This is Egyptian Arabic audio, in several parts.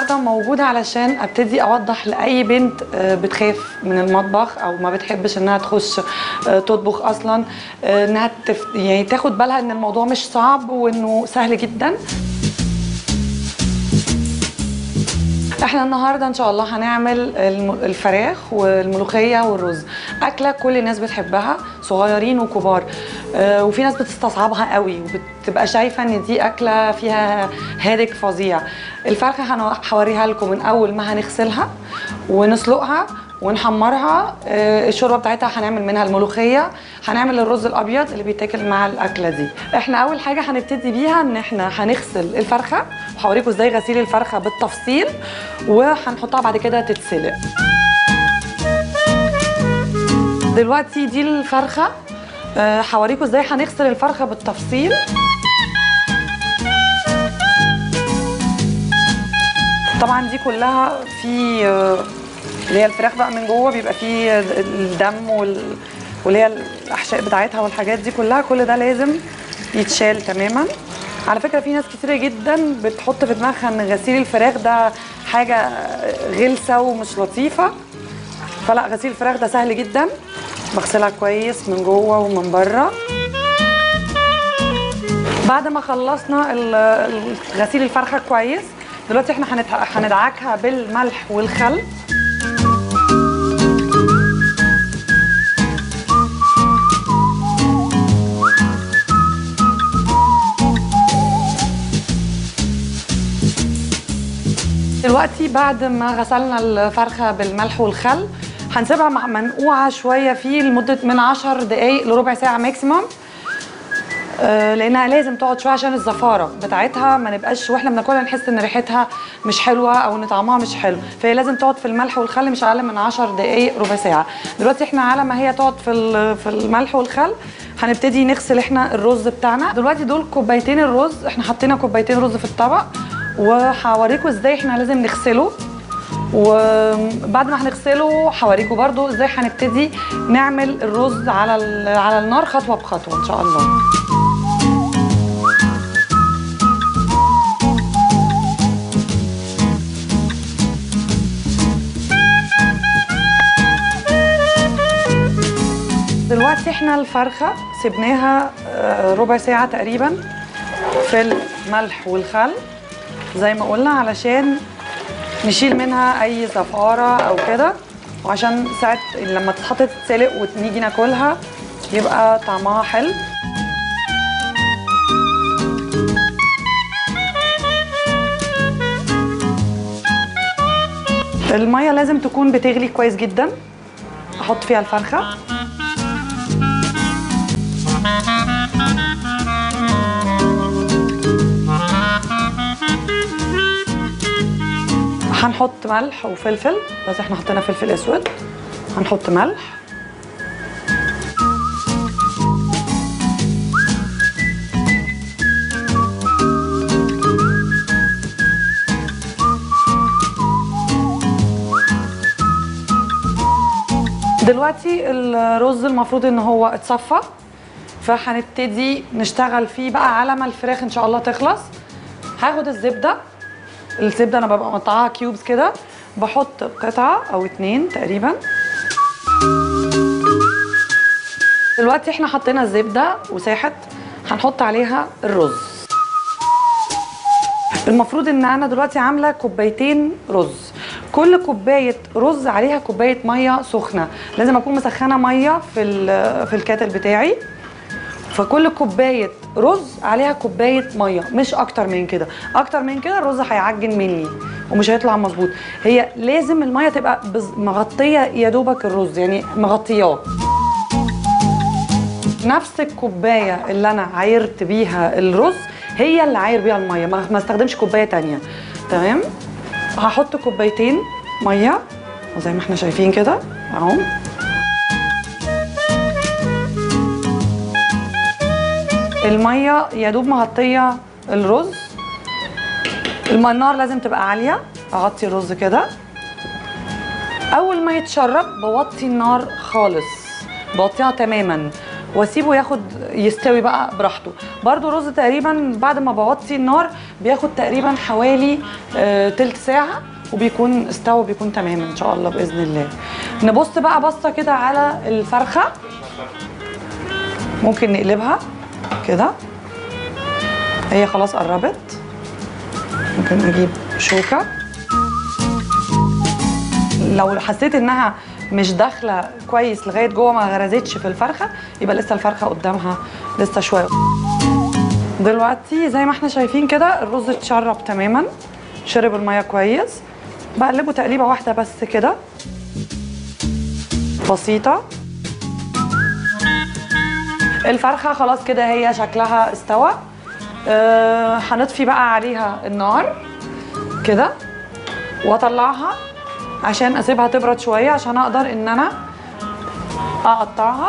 النهارده موجوده علشان ابتدي اوضح لاي بنت آه، بتخاف من المطبخ او ما بتحبش انها تخش آه، تطبخ اصلا آه، انها تف... يعني تاخد بالها ان الموضوع مش صعب وانه سهل جدا احنا النهارده ان شاء الله هنعمل الم- الفراخ والملوخيه والرز اكله كل الناس بتحبها صغيرين وكبار آه، وفي ناس بتستصعبها قوي وبتبقى شايفه ان دي اكله فيها هادك فظيع الفرخه هنو- هوريها لكم من اول ما هنغسلها ونسلقها ونحمرها آه، الشوربه بتاعتها هنعمل منها الملوخيه هنعمل الرز الابيض اللي بيتاكل مع الاكله دي احنا اول حاجه هنبتدي بيها ان احنا هنغسل الفرخه وهوريكم ازاي غسيل الفرخه بالتفصيل وهنحطها بعد كده تتسلق دلوقتي دي الفرخه آه، هوريكم ازاي هنغسل الفرخه بالتفصيل طبعا دي كلها في آه، اللي هي الفراخ بقى من جوه بيبقى فيه الدم وال... واللي هي الاحشاء بتاعتها والحاجات دي كلها كل ده لازم يتشال تماما على فكره في ناس كتيره جدا بتحط في دماغها ان غسيل الفراخ ده حاجه غلسه ومش لطيفه فلا غسيل الفراخ ده سهل جدا بغسلها كويس من جوه ومن بره بعد ما خلصنا ال- ال- غسيل الفرخه كويس دلوقتي احنا هنت- هندعكها بالملح والخل دلوقتي بعد ما غسلنا الفرخه بالملح والخل هنسيبها مع- منقوعه شويه فيه لمده من 10 دقائق لربع ساعه ماكسيموم آه، لانها لازم تقعد شويه عشان الزفاره بتاعتها ما نبقاش واحنا بناكلها نحس ان ريحتها مش حلوه او ان طعمها مش حلو فهي لازم تقعد في الملح والخل مش اقل من 10 دقائق ربع ساعه دلوقتي احنا على ما هي تقعد في ال- في الملح والخل هنبتدي نغسل احنا الرز بتاعنا دلوقتي دول كوبايتين الرز احنا حطينا كوبايتين رز في الطبق وهوريكم ازاي احنا لازم نغسله وبعد ما هنغسله هوريكم برضو ازاي هنبتدي نعمل الرز على ال- على النار خطوه بخطوه ان شاء الله دلوقتي احنا الفرخه سيبناها آه، ربع ساعه تقريبا في الملح والخل زي ما قلنا علشان نشيل منها اي زفاره او كده وعشان ساعه لما تتحط تتسلق ونيجي ناكلها يبقى طعمها حلو الميه لازم تكون بتغلي كويس جدا احط فيها الفرخه هنحط ملح وفلفل بس احنا حطينا فلفل اسود هنحط ملح دلوقتي الرز المفروض ان هو اتصفى فهنبتدي نشتغل فيه بقى على ما الفراخ ان شاء الله تخلص هاخد الزبده الزبده انا ببقى مقطعاها كيوبز كده بحط قطعه او اتنين تقريبا دلوقتي احنا حطينا الزبده وساحت هنحط عليها الرز المفروض ان انا دلوقتي عامله كوبايتين رز كل كوبايه رز عليها كوبايه ميه سخنه لازم اكون مسخنه ميه في ال- في الكاتل بتاعي فكل كوبايه رز عليها كوبايه ميه مش اكتر من كده اكتر من كده الرز هيعجن مني ومش هيطلع مظبوط هي لازم الميه تبقى بز- مغطيه يا دوبك الرز يعني مغطياه نفس الكوبايه اللي انا عايرت بيها الرز هي اللي عاير بيها الميه ما ما استخدمش كوبايه تانية تمام هحط كوبايتين ميه وزي ما احنا شايفين كده اهو الميه يا دوب مغطيه الرز الم- النار لازم تبقى عاليه اغطي الرز كده اول ما يتشرب بوطي النار خالص بوطيها تماما واسيبه ياخد يستوي بقى براحته برضو رز تقريبا بعد ما بوطي النار بياخد تقريبا حوالي آه تلت ساعه وبيكون استوى بيكون تمام ان شاء الله باذن الله نبص بقى بصه كده على الفرخه ممكن نقلبها كده هي خلاص قربت ممكن اجيب شوكه لو حسيت انها مش داخله كويس لغايه جوه ما غرزتش في الفرخه يبقى لسه الفرخه قدامها لسه شويه دلوقتي زي ما احنا شايفين كده الرز اتشرب تماما شرب الميه كويس بقلبه تقليبه واحده بس كده بسيطه الفرخه خلاص كده هي شكلها استوى آه هنطفي بقى عليها النار كده واطلعها عشان اسيبها تبرد شويه عشان اقدر ان انا اقطعها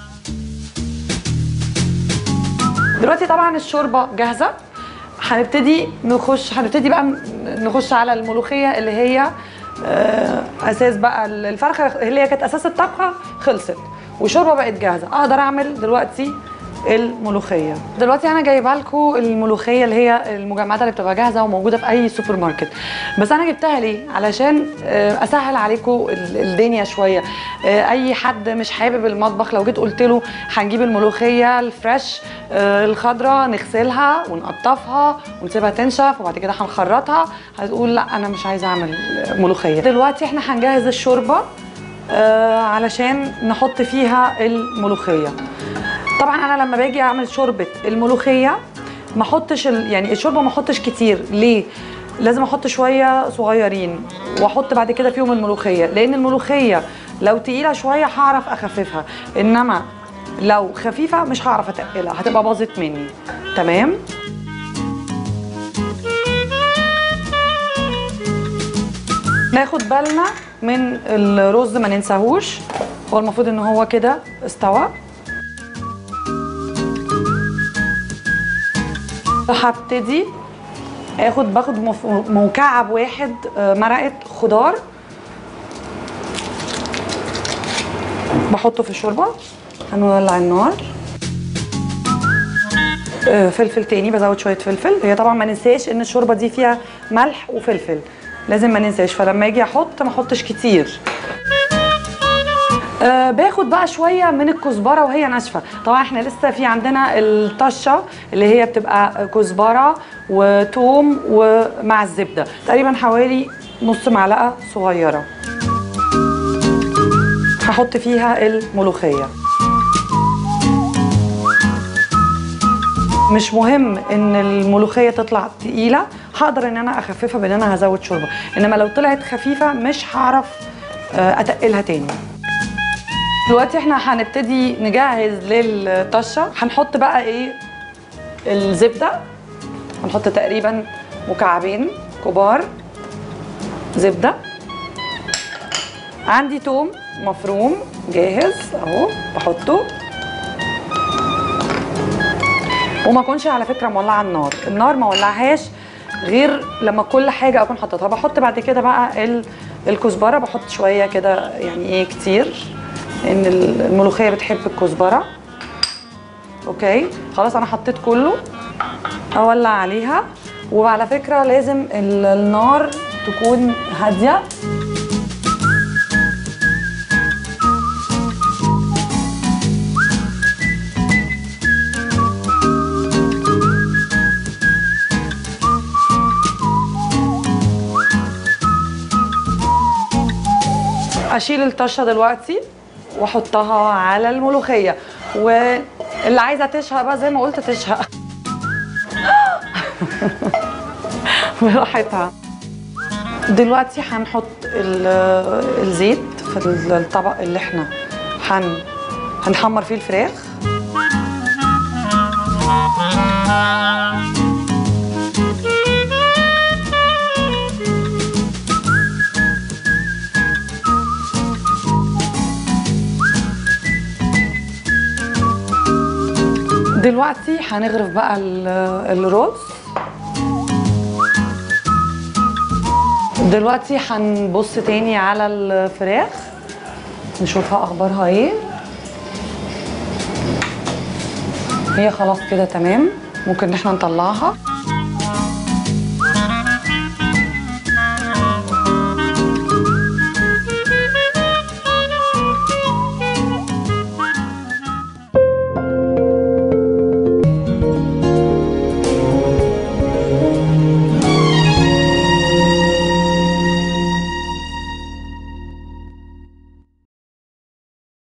دلوقتي طبعا الشوربه جاهزه هنبتدي نخش هنبتدي بقى نخش على الملوخيه اللي هي آه، اساس بقى الفرخه اللي هي كانت اساس الطبخه خلصت والشوربه بقت جاهزه اقدر اعمل دلوقتي الملوخيه دلوقتي انا جايبه لكم الملوخيه اللي هي المجمعات اللي بتبقى جاهزه وموجوده في اي سوبر ماركت بس انا جبتها ليه علشان آه، اسهل عليكم ال- الدنيا شويه آه، اي حد مش حابب المطبخ لو جيت قلت له هنجيب الملوخيه الفريش آه، الخضراء نغسلها ونقطفها ونسيبها تنشف وبعد كده هنخرطها هتقول لا انا مش عايزه اعمل ملوخيه دلوقتي احنا هنجهز الشوربه آه، علشان نحط فيها الملوخيه طبعا انا لما باجي اعمل شوربه الملوخيه ما احطش ال... يعني الشوربه ما احطش كتير ليه لازم احط شويه صغيرين واحط بعد كده فيهم الملوخيه لان الملوخيه لو تقيله شويه هعرف اخففها انما لو خفيفه مش هعرف اتقلها هتبقى باظت مني تمام ناخد بالنا من الرز ما ننساهوش هو المفروض ان هو كده استوى هبتدي اخد باخد مف- مكعب واحد آه، مرقه خضار بحطه في الشوربه هنولع النار آه، فلفل تاني بزود شويه فلفل هي طبعا ما ننساش ان الشوربه دي فيها ملح وفلفل لازم ما ننساش فلما اجي احط ما احطش كتير آه باخد بقى شويه من الكزبره وهي ناشفه طبعا احنا لسه في عندنا الطشه اللي هي بتبقى كزبره وتوم ومع الزبده تقريبا حوالي نص معلقه صغيره هحط فيها الملوخيه مش مهم ان الملوخيه تطلع تقيله هقدر ان انا اخففها بان انا هزود شوربه انما لو طلعت خفيفه مش هعرف آه، اتقلها تاني دلوقتي احنا هنبتدي نجهز للطشه هنحط بقى ايه الزبده هنحط تقريبا مكعبين كبار زبده عندي توم مفروم جاهز اهو بحطه وما اكونش على فكره مولعه النار النار ما ولعهاش غير لما كل حاجه اكون حطيتها بحط بعد كده بقى ال- الكزبره بحط شويه كده يعني ايه كتير لان الملوخيه بتحب الكزبره اوكي خلاص انا حطيت كله اولع عليها وعلى فكره لازم ال- النار تكون هاديه اشيل الطشه دلوقتي واحطها على الملوخيه واللي عايزه تشهق بقى زي ما قلت تشهق براحتها دلوقتي هنحط ال- الزيت في الطبق اللي احنا هن هنحمر فيه الفراخ دلوقتي هنغرف بقى ال- الرز دلوقتي هنبص تاني على الفراخ نشوفها اخبارها ايه هي خلاص كده تمام ممكن ان احنا نطلعها